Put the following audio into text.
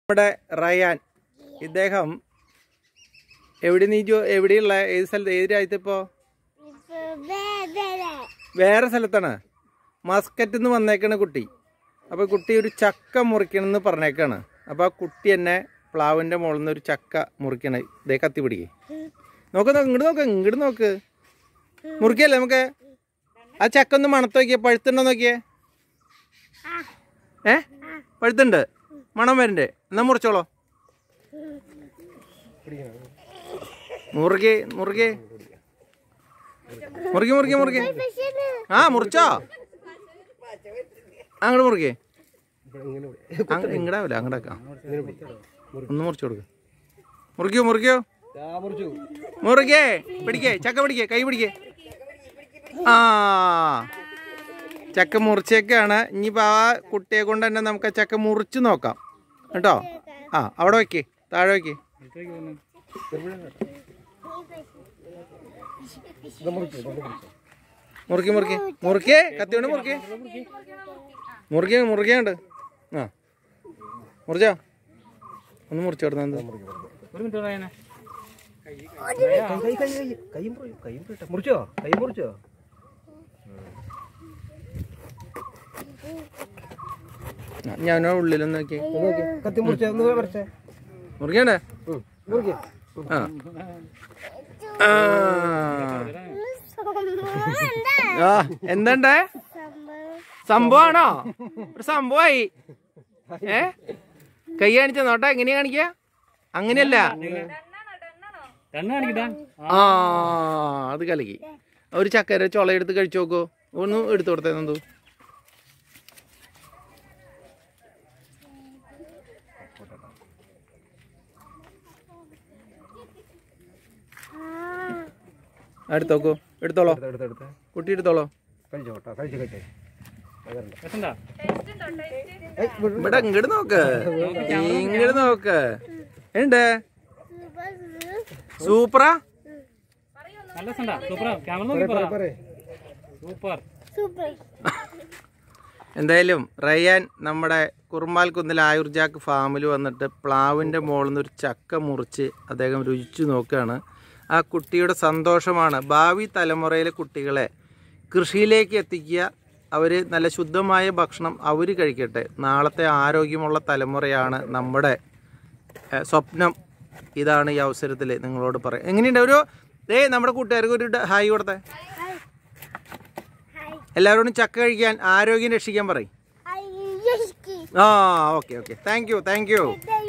നമ്മുടെ റയാൻ ഇദ്ദേഹം എവിടെ നീ ജോ എവിടെയുള്ള ഏത് സ്ഥലത്ത് ഏത് രാജ്യത്ത് ഇപ്പോ വേറെ സ്ഥലത്താണ് മസ്കറ്റിൽ നിന്ന് വന്നേക്കണ കുട്ടി അപ്പോൾ കുട്ടി ഒരു ചക്ക മുറിക്കണമെന്ന് പറഞ്ഞേക്കാണ് അപ്പോൾ ആ കുട്ടി എന്നെ പ്ലാവിൻ്റെ മുകളിൽ നിന്ന് ഒരു ചക്ക മുറിക്കണ ഇതേ കത്തി പിടിക്കേ നോക്ക് നോക്ക് ഇങ്ങോട്ട് നോക്ക് ഇങ്ങോട്ട് നോക്ക് മുറിക്കല്ലേ നമുക്ക് ആ ചക്ക ഒന്ന് മണത്ത് നോക്കിയേ പഴുത്തുണ്ടോ നോക്കിയേ ഏ പഴുത്തുണ്ട് മണം വരണ്ടേ എന്നാ മുറിച്ചോളോ മുറുകെ മുറുകെ മുറുകെ മുറുകെ മുറുകെ ആ മുറിച്ചോ അങ്ങോട്ട് മുറുകെ ഇങ്ങടാവില്ല അങ്ങടാക്കാം ഒന്ന് മുറിച്ചു കൊടുക്ക മുറിക്കോ മുറിക്കോ മുറുകെ പിടിക്കേ ചക്ക പിടിക്കേ കൈ പിടിക്കേ ആ ചക്ക മുറിച്ചേക്കാണ് ഇനിയിപ്പോൾ ആ കുട്ടിയെ കൊണ്ട് തന്നെ നമുക്ക് ആ ചക്ക മുറിച്ച് നോക്കാം കേട്ടോ ആ അവിടെ വയ്ക്കേ താഴെ വയ്ക്കേ മുറുക്കി മുറുക്കി മുറുക്കേ കത്തി കൊണ്ട് മുറുക്കേ മുറുക്കി മുറുക്കിയുണ്ട് ആ മുറിച്ചോ ഒന്ന് മുറിച്ചു കിടന്ന ഒരു മിനിറ്റ് പറയാനെ മുറിച്ചോ കൈ മുറിച്ചോ ഞാൻ ഉള്ളിലൊന്ന് നോക്കി കത്തി മുറിച്ചോ ഒന്ന് പറിച്ചേ മുറിക്കണ്ടേ മുറിക്കേ ആ ആ. ആ എന്തണ്ടേ സംഭവമാണോ ഒരു സംഭവമായി ഏ കൈ കാണിച്ച നോട്ടാ എങ്ങനെയാ കാണിക്ക അങ്ങനെയല്ല കണ്ണ് കാണിക്കട്ടാ ആ അത് കലക്കി ഒരു ചക്കര ചുള എടുത്ത് കഴിച്ചു നോക്കൂ ഒന്ന് എടുത്തു കൊടുത്തേ നന്ദു എടുത്ത് നോക്കൂ എടുത്തോളോ എടുത്തെടുത്ത് കുട്ടി എടുത്തോളോ കഴിച്ചോ കേട്ടോ കഴിച്ചു കഴിച്ചേ അതല്ല രസണ്ടാ ഇവിടെ ഇങ്ങോട്ട് നോക്ക് ഇങ്ങോട്ട് നോക്ക് ഉണ്ട് സൂപ്പറാ നല്ല രസണ്ടാ സൂപ്പറാ ക്യാമറ നോക്കി പറ പറയേ സൂപ്പർ എന്തായാലും റയ്യാൻ നമ്മുടെ കുറുമാൽ കുന്നിൽ ആയുർജാക്ക് ഫാമിൽ വന്നിട്ട് പ്ലാവിൻ്റെ മുകളിൽ നിന്ന് ഒരു ചക്ക മുറിച്ച് അദ്ദേഹം രുചിച്ചു നോക്കുകയാണ് ആ കുട്ടിയുടെ സന്തോഷമാണ് ഭാവി തലമുറയിലെ കുട്ടികളെ കൃഷിയിലേക്ക് എത്തിക്കുക അവർ നല്ല ശുദ്ധമായ ഭക്ഷണം അവർ കഴിക്കട്ടെ നാളത്തെ ആരോഗ്യമുള്ള തലമുറയാണ് നമ്മുടെ ഏഹ്, സ്വപ്നം ഇതാണ് ഈ അവസരത്തിൽ നിങ്ങളോട് പറയാം എങ്ങനെയുണ്ട് ഒരു ദേ നമ്മുടെ കൂട്ടുകാർക്ക് ഒരു ഡ- ഹായ് കൊടുത്തേ എല്ലാവരോടും ചക്ക കഴിക്കാൻ ആരോഗ്യം രക്ഷിക്കാൻ പറയും ആ okay okay thank you thank U